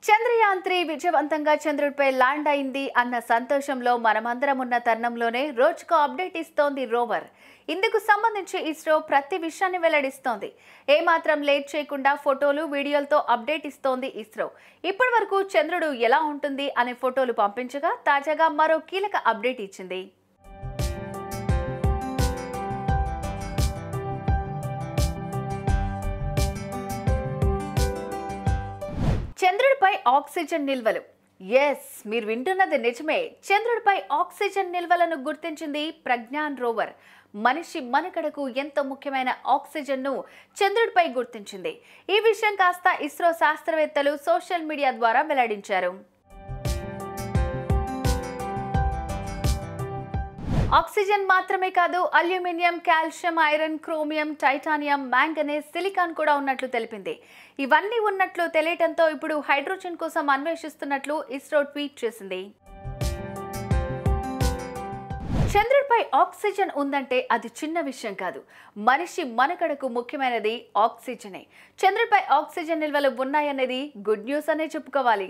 Chandrayaan three విజయవంతంగా చంద్రుడిపై land అయింది అన్న సంతోషంలో మనమందరం ఉన్న తరుణంలోనే రోజుకో అప్డేట్ ఇస్తోంది రోవర్ ఇందుకు సంబంధించి ఇస్రో ప్రతి విషయాన్ని వెల్లడిస్తోంది ఏమాత్రం లేట్ చేయకుండా ఫోటోలు వీడియోలతో అప్డేట్ ఇస్తోంది ఇస్రో ఇప్పటి వరకు చంద్రుడు ఎలా ఉంటుంది అనే ఫోటోలు పంపించగా తాజాగా మరో కీలక అప్డేట్ ఇచ్చింది చంద్రుడిపై ఆక్సిజన్ నిల్వలు ఎస్ మీరు వింటున్నది నిజమే చంద్రుడిపై ఆక్సిజన్ నిల్వలను గుర్తించింది ప్రజ్ఞాన్ రోవర్ మనిషి మనుగడకు ఎంతో ముఖ్యమైన ఆక్సిజన్ను చంద్రుడిపై గుర్తించింది ఈ విషయం కాస్త ఇస్రో శాస్త్రవేత్తలు సోషల్ మీడియా ద్వారా వెల్లడించారు ఆక్సిజన్ మాత్రమే కాదు aluminium calcium iron chromium titanium manganese silicon కూడా ఉన్నట్లు తెలిపింది ఇవన్నీ ఉన్నట్లు తెలియటంతో ఇప్పుడు హైడ్రోజన్ కోసం అన్వేషిస్తున్నట్లు ఇస్రో ట్వీట్ చేసింది చంద్రుడిపై ఆక్సిజన్ ఉందంటే అది చిన్న విషయం కాదు మనిషి మనుగడకు ముఖ్యమైనది ఆక్సిజనే చంద్రుడిపై ఆక్సిజన్ నిల్వలు ఉన్నాయనేది గుడ్ న్యూస్ అనే చెప్పుకోవాలి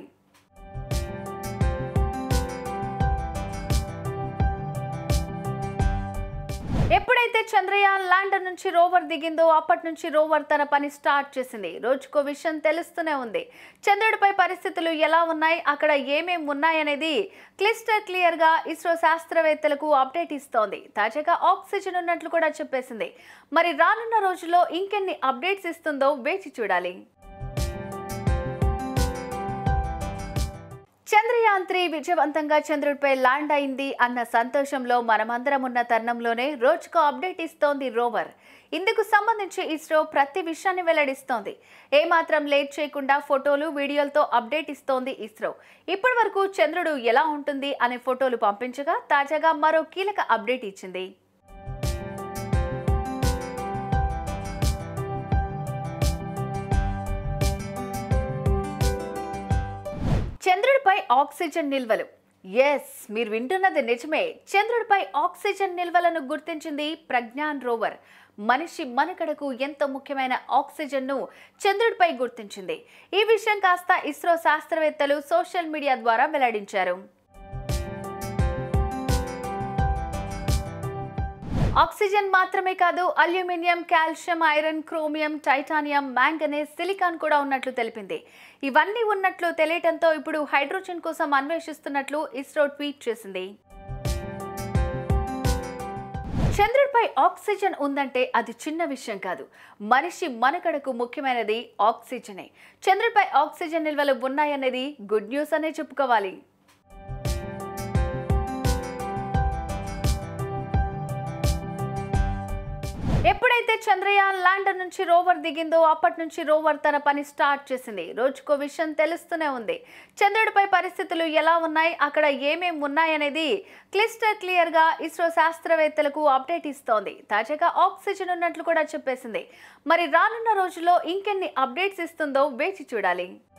ఎప్పుడైతే చంద్రయాన్ ల్యాండర్ నుంచి రోవర్ దిగిందో అప్పటి నుంచి రోవర్ తన పని స్టార్ట్ చేసింది రోజుకో విషయం తెలుస్తూనే ఉంది చంద్రుడిపై పరిస్థితులు ఎలా ఉన్నాయి అక్కడ ఏమేం ఉన్నాయనేది క్లిస్టర్ క్లియర్ గా ఇస్రో శాస్త్రవేత్తలకు అప్డేట్ ఇస్తోంది తాజాగా ఆక్సిజన్ ఉన్నట్లు కూడా చెప్పేసింది మరి రానున్న రోజుల్లో ఇంకెన్ని అప్డేట్స్ ఇస్తుందో వేచి చూడాలి చంద్రయాన్ త్రీ విజయవంతంగా చంద్రుడిపై ల్యాండ్ అయింది అన్న సంతోషంలో మనమందరం ఉన్న తరుణంలోనే రోజుకో అప్డేట్ ఇస్తోంది రోవర్ ఇందుకు సంబంధించి ఇస్రో ప్రతి విషయాన్ని వెల్లడిస్తోంది ఏమాత్రం లేట్ చేయకుండా ఫోటోలు వీడియోలతో అప్డేట్ ఇస్తోంది ఇస్రో ఇప్పటి వరకు చంద్రుడు ఎలా ఉంటుంది అనే ఫోటోలు పంపించగా తాజాగా మరో కీలక అప్డేట్ ఇచ్చింది చంద్రుడిపై ఆక్సిజన్ నిల్వలు ఎస్ మీరు వింటున్నది నిజమే చంద్రుడిపై ఆక్సిజన్ నిల్వలను గుర్తించింది ప్రజ్ఞాన్ రోవర్ మనిషి మనుగడకు ఎంతో ముఖ్యమైన ఆక్సిజన్ను చంద్రుడిపై గుర్తించింది ఈ విషయం కాస్త ఇస్రో శాస్త్రవేత్తలు సోషల్ మీడియా ద్వారా వెల్లడించారు ఆక్సిజన్ మాత్రమే కాదు aluminium calcium iron chromium titanium manganese silicon కూడా ఉన్నట్లు తెలిపింది ఇవన్నీ ఉన్నట్లు తెలియటంతో ఇప్పుడు హైడ్రోజన్ కోసం అన్వేషిస్తున్నట్లు ఇస్రో ట్వీట్ చేసింది చంద్రుడిపై ఆక్సిజన్ ఉందంటే అది చిన్న విషయం కాదు మనిషి మనుగడకు ముఖ్యమైనది ఆక్సిజనే చంద్రుడిపై ఆక్సిజన్ నిల్వలు ఉన్నాయనేది గుడ్ న్యూస్ అనే చెప్పుకోవాలి ఎప్పుడైతే చంద్రయాన్ ల్యాండర్ నుంచి రోవర్ దిగిందో అప్పటి నుంచి రోవర్ తన పని స్టార్ట్ చేసింది రోజుకో విషయం తెలుస్తూనే ఉంది చంద్రుడిపై పరిస్థితులు ఎలా ఉన్నాయి అక్కడ ఏమేం ఉన్నాయనేది క్లిస్టర్ క్లియర్ గా ఇస్రో శాస్త్రవేత్తలకు అప్డేట్ ఇస్తోంది తాజాగా ఆక్సిజన్ ఉన్నట్లు కూడా చెప్పేసింది మరి రానున్న రోజుల్లో ఇంకెన్ని అప్డేట్స్ ఇస్తుందో వేచి చూడాలి